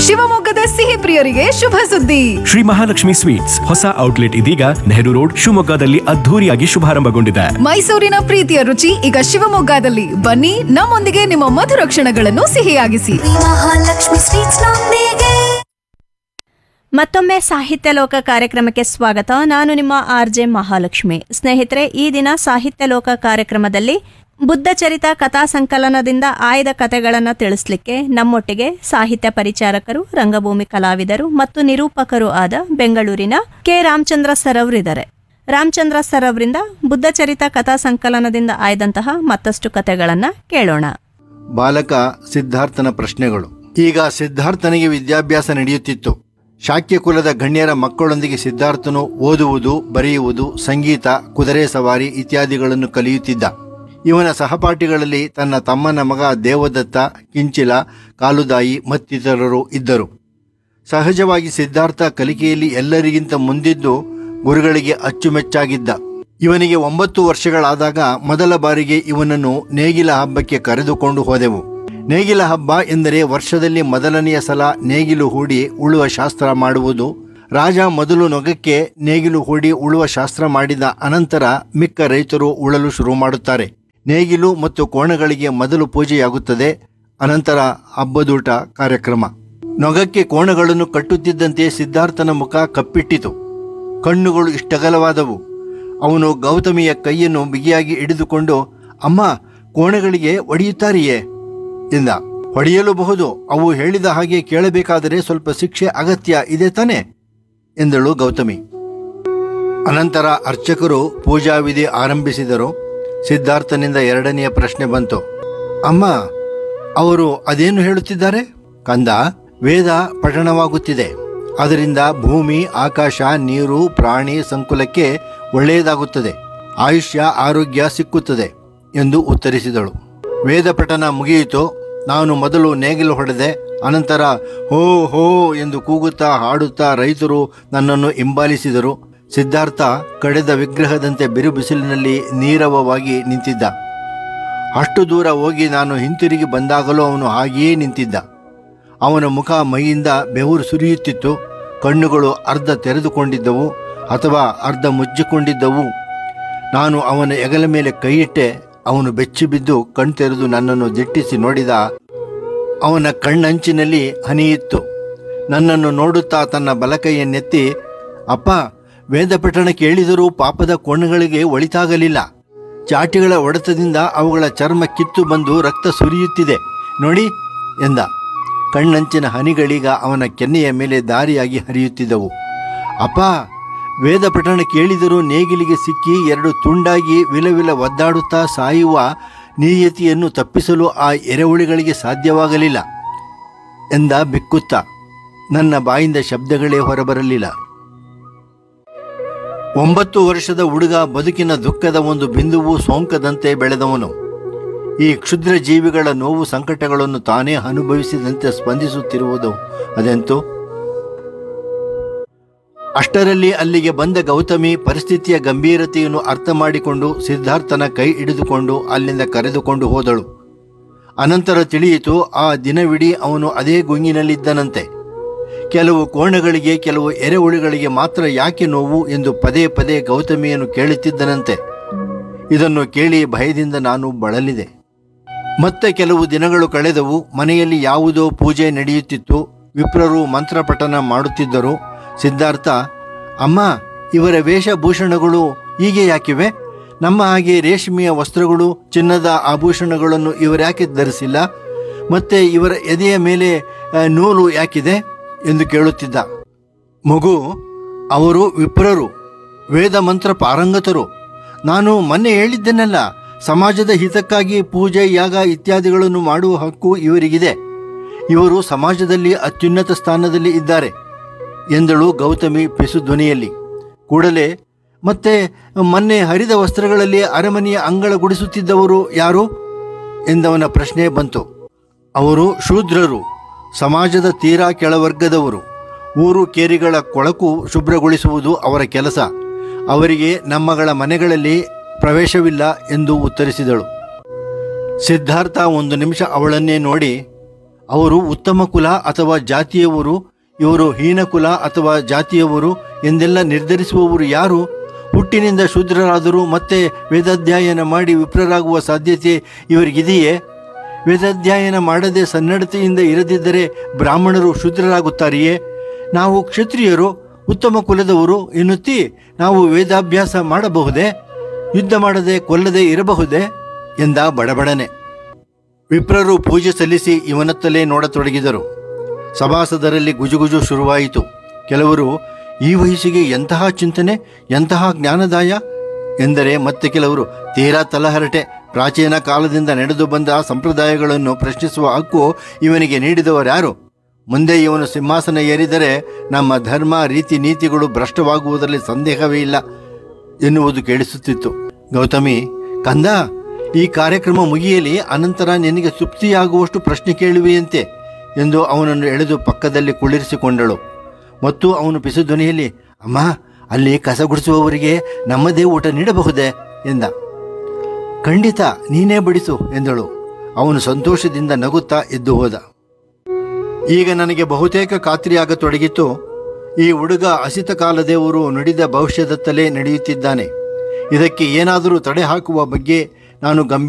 ಶಿವಮೊಗ್ಗದ ಸಿಹಿ ಪ್ರಿಯರಿಗೆ ಶುಭ ಸುದ್ದಿ ಶ್ರೀ ಮಹಾಲಕ್ಷ್ಮಿ ಸ್ವೀಟ್ಸ್ ಹೊಸ ಔಟ್ಲೆಟ್ ಇದೀಗ ನೆಹರು ರೋಡ್ ಶಿವಮೊಗ್ಗದಲ್ಲಿ ಅದ್ಧೂರಿಯಾಗಿ ಶುಭಾರಂಭಗೊಂಡಿದೆ ಮೈಸೂರಿನ ಪ್ರೀತಿಯ ರುಚಿ ಈಗ ಶಿವಮೊಗ್ಗದಲ್ಲಿ ಬನ್ನಿ ನಮ್ಮೊಂದಿಗೆ ನಿಮ್ಮ ಮಧುರ ಕ್ಷಣಗಳನ್ನು ಸಿಹಿಯಾಗಿಸಿ ಮಹಾಲಕ್ಷ್ಮಿ ಸ್ವೀಟ್ಸ್ ನೊಂದಿಗೆ ಮತ್ತೊಮ್ಮೆ ಸಾಹಿತ್ಯ ಲೋಕ ಕಾರ್ಯಕ್ರಮಕ್ಕೆ ಸ್ವಾಗತ ನಾನು ನಿಮ್ಮ ಆರ್ ಜೆ ಮಹಾಲಕ್ಷ್ಮಿ ಸ್ನೇಹಿತರೆ ಈ ದಿನ ಸಾಹಿತ್ಯ ಲೋಕ ಕಾರ್ಯಕ್ರಮದಲ್ಲಿ ಬುದ್ಧ ಚರಿತ ಕಥಾ ಸಂಕಲನದಿಂದ ಆಯ್ದ ಕಥೆಗಳನ್ನು ತಿಳಿಸ್ಲಿಕ್ಕೆ ನಮ್ಮೊಟ್ಟಿಗೆ ಸಾಹಿತ್ಯ ಪರಿಚಾರಕರು ರಂಗಭೂಮಿ ಕಲಾವಿದರು ಮತ್ತು ನಿರೂಪಕರು ಆದ ಬೆಂಗಳೂರಿನ ಕೆ ರಾಮಚಂದ್ರ ಸರ್ ಅವರಿದ್ದಾರೆ ರಾಮಚಂದ್ರ ಸರ್ ಅವರಿಂದ ಬುದ್ಧ ಚರಿತ ಕಥಾ ಸಂಕಲನದಿಂದ ಆಯ್ದಂತಹ ಮತ್ತಷ್ಟು ಕಥೆಗಳನ್ನು ಕೇಳೋಣ ಬಾಲಕ ಸಿದ್ಧಾರ್ಥನ ಪ್ರಶ್ನೆಗಳು ಈಗ ಸಿದ್ಧಾರ್ಥನಿಗೆ ವಿದ್ಯಾಭ್ಯಾಸ ನಡೆಯುತ್ತಿತ್ತು ಶಾಕ್ಯ ಕುಲದ ಗಣ್ಯರ ಮಕ್ಕಳೊಂದಿಗೆ ಸಿದ್ಧಾರ್ಥನು ಓದುವುದು ಬರೆಯುವುದು ಸಂಗೀತ ಕುದುರೆ ಸವಾರಿ ಇತ್ಯಾದಿಗಳನ್ನು ಕಲಿಯುತ್ತಿದ್ದ ಇವನ ಸಹಪಾಠಿಗಳಲ್ಲಿ ತನ್ನ ತಮ್ಮನ ಮಗ ದೇವದತ್ತ ಕಿಂಚಿಲ ಕಾಲುದಾಯಿ ಮತ್ತಿತರರು ಇದ್ದರು ಸಹಜವಾಗಿ ಸಿದ್ಧಾರ್ಥ ಕಲಿಕೆಯಲ್ಲಿ ಎಲ್ಲರಿಗಿಂತ ಮುಂದಿದ್ದು ಗುರುಗಳಿಗೆ ಅಚ್ಚುಮೆಚ್ಚಾಗಿದ್ದ ಇವನಿಗೆ ಒಂಬತ್ತು ವರ್ಷಗಳಾದಾಗ ಮೊದಲ ಬಾರಿಗೆ ಇವನನ್ನು ನೇಗಿಲ ಹಬ್ಬಕ್ಕೆ ಕರೆದುಕೊಂಡು ಹೋದೆವು ನೇಗಿಲ ಹಬ್ಬ ಎಂದರೆ ವರ್ಷದಲ್ಲಿ ಮೊದಲನೆಯ ಸಲ ನೇಗಿಲು ಹೂಡಿ ಉಳುವ ಶಾಸ್ತ್ರ ಮಾಡುವುದು ರಾಜ ಮೊದಲು ನೊಗಕ್ಕೆ ನೇಗಿಲು ಹೂಡಿ ಉಳುವ ಶಾಸ್ತ್ರ ಮಾಡಿದ ಅನಂತರ ಮಿಕ್ಕ ರೈತರು ಉಳಲು ಶುರು ಮಾಡುತ್ತಾರೆ ನೇಗಿಲು ಮತ್ತು ಕೋಣಗಳಿಗೆ ಮೊದಲು ಪೂಜೆಯಾಗುತ್ತದೆ ಅನಂತರ ಹಬ್ಬದೂಟ ಕಾರ್ಯಕ್ರಮ ನೊಗಕ್ಕೆ ಕೋಣಗಳನ್ನು ಕಟ್ಟುತ್ತಿದ್ದಂತೆ ಸಿದ್ಧಾರ್ಥನ ಮುಖ ಕಪ್ಪಿಟ್ಟಿತು ಕಣ್ಣುಗಳು ಇಷ್ಟಗಲವಾದವು ಅವನು ಗೌತಮಿಯ ಕೈಯನ್ನು ಬಿಗಿಯಾಗಿ ಹಿಡಿದುಕೊಂಡು ಅಮ್ಮ ಕೋಣಗಳಿಗೆ ಒಡೆಯುತ್ತಾರೆಯೇ ಎಂದ ಹೊಡೆಯಲೂಬಹುದು ಅವು ಹೇಳಿದ ಹಾಗೆ ಕೇಳಬೇಕಾದರೆ ಸ್ವಲ್ಪ ಶಿಕ್ಷೆ ಅಗತ್ಯ ಇದೆ ತಾನೆ ಎಂದಳು ಗೌತಮಿ ಅನಂತರ ಅರ್ಚಕರು ಪೂಜಾ ವಿಧಿ ಆರಂಭಿಸಿದರು ಸಿದ್ಧಾರ್ಥನಿಂದ ಎರಡನೆಯ ಪ್ರಶ್ನೆ ಬಂತು ಅಮ್ಮ ಅವರು ಅದೇನು ಹೇಳುತ್ತಿದ್ದಾರೆ ಕಂದ ವೇದ ಪಠಣವಾಗುತ್ತಿದೆ ಅದರಿಂದ ಭೂಮಿ ಆಕಾಶ ನೀರು ಪ್ರಾಣಿ ಸಂಕುಲಕ್ಕೆ ಒಳ್ಳೆಯದಾಗುತ್ತದೆ ಆಯುಷ್ಯ ಆರೋಗ್ಯ ಸಿಕ್ಕುತ್ತದೆ ಎಂದು ಉತ್ತರಿಸಿದಳು ವೇದ ಪಠಣ ಮುಗಿಯಿತು ನಾನು ಮೊದಲು ನೇಗಿಲು ಹೊಡೆದೆ ಅನಂತರ ಹೋ ಹೋ ಎಂದು ಕೂಗುತ್ತಾ ಹಾಡುತ್ತಾ ರೈತರು ನನ್ನನ್ನು ಹಿಂಬಾಲಿಸಿದರು ಸಿದ್ಧಾರ್ಥ ಕಡೆದ ವಿಗ್ರಹದಂತೆ ಬಿರು ಬಿಸಿಲಿನಲ್ಲಿ ನೀರವವಾಗಿ ನಿಂತಿದ್ದ ಅಷ್ಟು ದೂರ ಹೋಗಿ ನಾನು ಹಿಂತಿರುಗಿ ಬಂದಾಗಲೂ ಅವನು ಹಾಗೆಯೇ ನಿಂತಿದ್ದ ಅವನ ಮುಖ ಮೈಯಿಂದ ಬೆವರು ಸುರಿಯುತ್ತಿತ್ತು ಕಣ್ಣುಗಳು ಅರ್ಧ ತೆರೆದುಕೊಂಡಿದ್ದವು ಅಥವಾ ಅರ್ಧ ಮುಚ್ಚಿಕೊಂಡಿದ್ದವು ನಾನು ಅವನ ಎಗಲ ಮೇಲೆ ಕೈಯಿಟ್ಟೆ ಅವನು ಬೆಚ್ಚಿ ಬಿದ್ದು ಕಣ್ತೆರೆದು ನನ್ನನ್ನು ದಿಟ್ಟಿಸಿ ನೋಡಿದ ಅವನ ಕಣ್ಣಂಚಿನಲ್ಲಿ ಹನಿಯಿತ್ತು ನನ್ನನ್ನು ನೋಡುತ್ತಾ ತನ್ನ ಬಲಕೈಯನ್ನೆತ್ತಿ ಅಪ್ಪ ವೇದ ಪಠಣ ಕೇಳಿದರೂ ಪಾಪದ ಕೋಣಗಳಿಗೆ ಒಳಿತಾಗಲಿಲ್ಲ ಚಾಟಿಗಳ ಹೊಡೆತದಿಂದ ಅವುಗಳ ಚರ್ಮ ಕಿತ್ತು ಬಂದು ರಕ್ತ ಸುರಿಯುತ್ತಿದೆ ನೋಡಿ ಎಂದ ಕಣ್ಣಂಚಿನ ಹನಿಗಳೀಗ ಅವನ ಕೆನ್ನೆಯ ಮೇಲೆ ದಾರಿಯಾಗಿ ಹರಿಯುತ್ತಿದ್ದವು ಅಪ್ಪ ವೇದ ಪಠಣ ಕೇಳಿದರೂ ನೇಗಿಲಿಗೆ ಸಿಕ್ಕಿ ಎರಡು ತುಂಡಾಗಿ ವಿಲವಿಲ ಒದ್ದಾಡುತ್ತಾ ಸಾಯುವ ನಿಯತಿಯನ್ನು ತಪ್ಪಿಸಲು ಆ ಎರೆಹುಳಿಗಳಿಗೆ ಸಾಧ್ಯವಾಗಲಿಲ್ಲ ಎಂದ ಬಿಕ್ಕುತ್ತ ನನ್ನ ಬಾಯಿಂದ ಶಬ್ದಗಳೇ ಹೊರಬರಲಿಲ್ಲ ಒಂಬತ್ತು ವರ್ಷದ ಹುಡುಗ ಬದುಕಿನ ದುಃಖದ ಒಂದು ಬಿಂದುವು ಸೋಂಕದಂತೆ ಬೆಳೆದವನು ಈ ಕ್ಷುದ್ರ ಜೀವಿಗಳ ನೋವು ಸಂಕಟಗಳನ್ನು ತಾನೇ ಅನುಭವಿಸಿದಂತೆ ಸ್ಪಂದಿಸುತ್ತಿರುವುದು ಅದೆಂತೋ ಅಷ್ಟರಲ್ಲಿ ಅಲ್ಲಿಗೆ ಬಂದ ಗೌತಮಿ ಪರಿಸ್ಥಿತಿಯ ಗಂಭೀರತೆಯನ್ನು ಅರ್ಥ ಮಾಡಿಕೊಂಡು ಸಿದ್ಧಾರ್ಥನ ಕೈ ಹಿಡಿದುಕೊಂಡು ಅಲ್ಲಿಂದ ಕರೆದುಕೊಂಡು ಹೋದಳು ಅನಂತರ ತಿಳಿಯಿತು ಆ ದಿನವಿಡೀ ಅವನು ಅದೇ ಗುಂಗಿನಲ್ಲಿದ್ದನಂತೆ ಕೆಲವು ಕೋಣಗಳಿಗೆ ಕೆಲವು ಎರೆಹುಳಿಗಳಿಗೆ ಮಾತ್ರ ಯಾಕೆ ನೋವು ಎಂದು ಪದೇ ಪದೇ ಗೌತಮಿಯನ್ನು ಕೇಳುತ್ತಿದ್ದನಂತೆ ಇದನ್ನು ಕೇಳಿ ಭಯದಿಂದ ನಾನು ಬಳಲಿದೆ ಮತ್ತೆ ಕೆಲವು ದಿನಗಳು ಕಳೆದವು ಮನೆಯಲ್ಲಿ ಯಾವುದೋ ಪೂಜೆ ನಡೆಯುತ್ತಿತ್ತು ವಿಪ್ರರು ಮಂತ್ರಪಠನ ಮಾಡುತ್ತಿದ್ದರು ಸಿದ್ಧಾರ್ಥ ಅಮ್ಮ ಇವರ ವೇಷಭೂಷಣಗಳು ಹೀಗೆ ಯಾಕಿವೆ ನಮ್ಮ ಹಾಗೆ ರೇಷ್ಮೆಯ ವಸ್ತ್ರಗಳು ಚಿನ್ನದ ಆಭೂಷಣಗಳನ್ನು ಇವರ್ಯಾಕೆ ಧರಿಸಿಲ್ಲ ಮತ್ತೆ ಇವರ ಎದೆಯ ಮೇಲೆ ಆ, ನೂಲು ಯಾಕಿದೆ ಎಂದು ಕೇಳುತ್ತಿದ್ದ ಮಗು ಅವರು ವಿಪ್ರರು ವೇದ ಮಂತ್ರ ಪಾರಂಗತರು ನಾನು ಮೊನ್ನೆ ಹೇಳಿದ್ದೆನಲ್ಲ ಸಮಾಜದ ಹಿತಕ್ಕಾಗಿ ಪೂಜೆ ಯಾಗ ಇತ್ಯಾದಿಗಳನ್ನು ಮಾಡುವ ಹಕ್ಕು ಇವರಿಗಿದೆ ಇವರು ಸಮಾಜದಲ್ಲಿ ಅತ್ಯುನ್ನತ ಸ್ಥಾನದಲ್ಲಿ ಇದ್ದಾರೆ ಎಂದಳು ಗೌತಮಿ ಪಿಸು ಧ್ವನಿಯಲ್ಲಿ ಕೂಡಲೇ ಮತ್ತೆ ಮೊನ್ನೆ ಹರಿದ ವಸ್ತ್ರಗಳಲ್ಲಿ ಅರಮನೆಯ ಅಂಗಳ ಗುಡಿಸುತ್ತಿದ್ದವರು ಯಾರು ಎಂದವನ ಪ್ರಶ್ನೆ ಬಂತು ಅವರು ಶೂದ್ರರು ಸಮಾಜದ ತೀರಾ ಕೆಳವರ್ಗದವರು ಊರು ಕೇರಿಗಳ ಕೊಳಕು ಶುಭ್ರಗೊಳಿಸುವುದು ಅವರ ಕೆಲಸ ಅವರಿಗೆ ನಮ್ಮಗಳ ಮನೆಗಳಲ್ಲಿ ಪ್ರವೇಶವಿಲ್ಲ ಎಂದು ಉತ್ತರಿಸಿದಳು ಸಿದ್ಧಾರ್ಥ ಒಂದು ನಿಮಿಷ ಅವಳನ್ನೇ ನೋಡಿ ಅವರು ಉತ್ತಮ ಕುಲ ಅಥವಾ ಜಾತಿಯವರು ಇವರು ಹೀನ ಕುಲ ಅಥವಾ ಜಾತಿಯವರು ಎಂದೆಲ್ಲ ನಿರ್ಧರಿಸುವವರು ಯಾರು ಹುಟ್ಟಿನಿಂದ ಶೂದ್ರರಾದರೂ ಮತ್ತೆ ವೇದಾಧ್ಯಯನ ಮಾಡಿ ವಿಪ್ರರಾಗುವ ಸಾಧ್ಯತೆ ಇವರಿಗಿದೆಯೇ ವೇದಾಧ್ಯಯನ ಮಾಡದೆ ಸನ್ನಡತೆಯಿಂದ ಇರದಿದ್ದರೆ ಬ್ರಾಹ್ಮಣರು ಶೂದ್ರರಾಗುತ್ತಾರೆಯೇ ನಾವು ಕ್ಷತ್ರಿಯರು ಉತ್ತಮ ಕುಲದವರು ಎನ್ನುತ್ತಿ ನಾವು ವೇದಾಭ್ಯಾಸ ಮಾಡಬಹುದೇ ಯುದ್ಧ ಮಾಡದೆ ಕೊಲ್ಲದೆ ಇರಬಹುದೇ ಎಂದ ಬಡಬಡನೆ ವಿಪ್ರರು ಪೂಜೆ ಸಲ್ಲಿಸಿ ಇವನತ್ತಲೇ ನೋಡತೊಡಗಿದರು ಸಭಾಸದರಲ್ಲಿ ಗುಜುಗುಜು ಶುರುವಾಯಿತು ಕೆಲವರು ಈ ವಯಸ್ಸಿಗೆ ಎಂತಹ ಚಿಂತನೆ ಎಂತಹ ಜ್ಞಾನದಾಯ ಎಂದರೆ ಮತ್ತೆ ಕೆಲವರು ತೀರಾ ತಲಹರಟೆ ಪ್ರಾಚೀನ ಕಾಲದಿಂದ ನಡೆದು ಬಂದ ಸಂಪ್ರದಾಯಗಳನ್ನು ಪ್ರಶ್ನಿಸುವ ಹಕ್ಕು ಇವನಿಗೆ ನೀಡಿದವರ್ಯಾರು ಮುಂದೆ ಇವನು ಸಿಂಹಾಸನ ಏರಿದರೆ ನಮ್ಮ ಧರ್ಮ ರೀತಿ ನೀತಿಗಳು ಭ್ರಷ್ಟವಾಗುವುದರಲ್ಲಿ ಸಂದೇಹವೇ ಇಲ್ಲ ಎನ್ನುವುದು ಕೇಳಿಸುತ್ತಿತ್ತು ಗೌತಮಿ ಕಂದ ಈ ಕಾರ್ಯಕ್ರಮ ಮುಗಿಯಲಿ ಅನಂತರ ನಿನಗೆ ತೃಪ್ತಿಯಾಗುವಷ್ಟು ಪ್ರಶ್ನೆ ಕೇಳುವೆಯಂತೆ ಎಂದು ಅವನನ್ನು ಎಳೆದು ಪಕ್ಕದಲ್ಲಿ ಕುಳ್ಳಿರಿಸಿಕೊಂಡಳು ಮತ್ತು ಅವನು ಪಿಸುಧ್ವನಿಯಲ್ಲಿ ಅಮ್ಮ ಅಲ್ಲಿ ಕಸ ಗುಡಿಸುವವರಿಗೆ ನಮ್ಮದೇ ಊಟ ನೀಡಬಹುದೇ ಎಂದ ಖಂಡಿತ ನೀನೇ ಬಡಿಸು ಎಂದಳು ಅವನು ಸಂತೋಷದಿಂದ ನಗುತ್ತಾ ಎದ್ದು ಹೋದ ಈಗ ನನಗೆ ಬಹುತೇಕ ಖಾತ್ರಿಯಾಗತೊಡಗಿತ್ತು ಈ ಹುಡುಗ ಅಸಿತ ಕಾಲದೇವರು ನುಡಿದ ಭವಿಷ್ಯದತ್ತಲೇ ನಡೆಯುತ್ತಿದ್ದಾನೆ ಇದಕ್ಕೆ ಏನಾದರೂ ತಡೆ ಹಾಕುವ ಬಗ್ಗೆ ನಾನು ಗಂಭೀರ